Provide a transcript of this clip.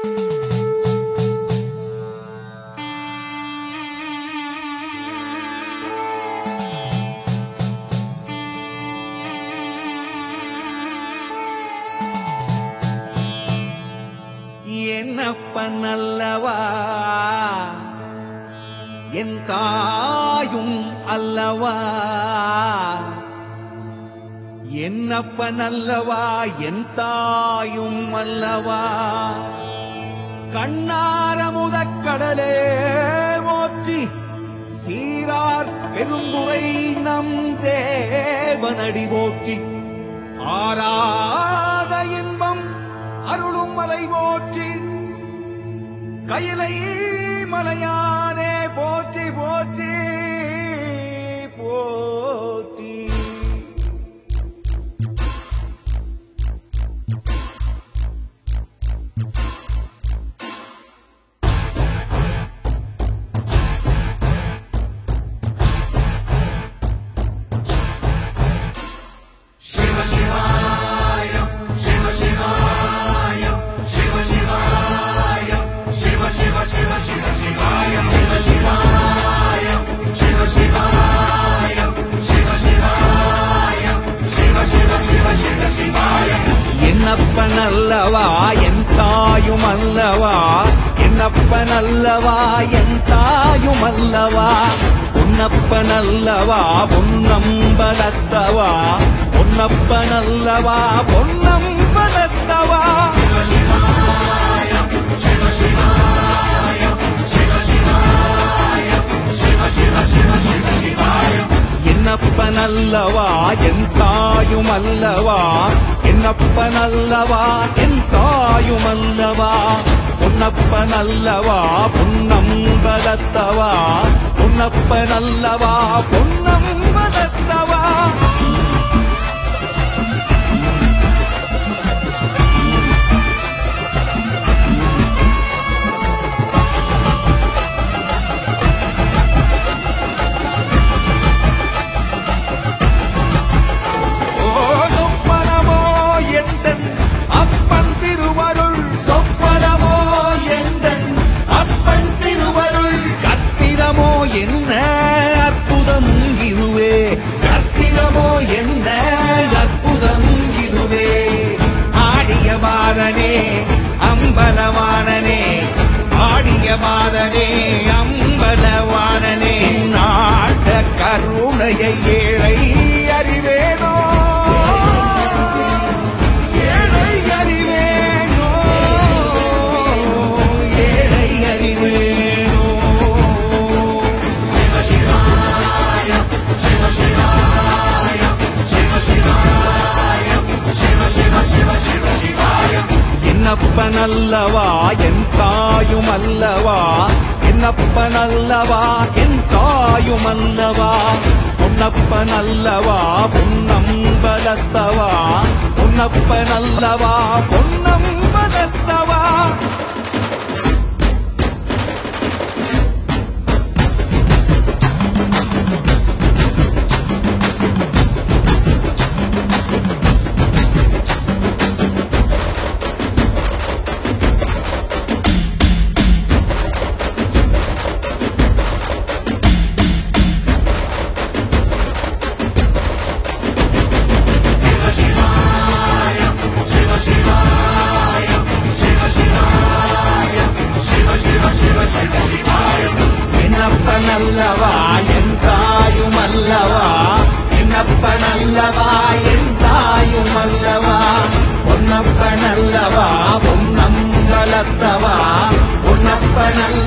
என்னப்பன் அல்லவா என் தாயும் அல்லவா என்னப்பன் அல்லவா என் தாயும் அல்லவா கண்ணார முதக்கடலே மோற்றி சீரார் பெரும்புரை நம் தேவனடி போற்றி ஆராத இன்பம் அருளும் மலை போற்றி கையிலை மலையானே போற்றி போற்றி போற்றி என்னப்பன் அல்லவா என் தாயும் அல்லவா என்னப்பன் அல்லவா என் தாயும் அல்லவா பொன்னப்பன் அல்லவா பொன்னம்பலத்தவா பொன்னப்பன் அல்லவா பொன்னம்பலத்தவா என்னப்பன் அல்லவா என் தாயும் அல்லவா என்னப்பன் அல்லவா என் தாயும் அல்லவா பொன்னப்பன் அல்லவா பொன்னம்பலத்தவா பொன்னப்பன் அல்லவா பொன்னம்பலத்தவா ஓ சொப்பனமோ எந்தன் அப்பன் திருவருள் சொப்பனமோ எந்தன் அப்பன் திருவருள் கற்பிதமோ என்ன அற்புதம் இதுவே கற்பிதமோ என்ன அற்புதம் இதுவே ஆடிய மாறனே அம்பலவானனே ஆடிய மாறனே அம்பலவானனே நாட கருணையை ஏழை அறிவேனோ ஏழை அறிவேனோ ஏழை அறிவேனோ என்னப்பன் அல்லவா என் தாயும் அல்லவா என்னப்பன் அல்லவா என் தாயும் அல்லவா பொன்னப்பன் அல்லவா பொன்னம்பலத்தவா பொன்னப்பன் அல்லவா பொன்னம்பலத்தவா என்னப்பன் அல்லவா என் தாயும் அல்லவா என்னப்பன் அல்லவா என் தாயும் அல்லவா பொன்னப்பன் அல்லவா பொன்னம்பலத்தவா பொன்னப்பன் அல்லவா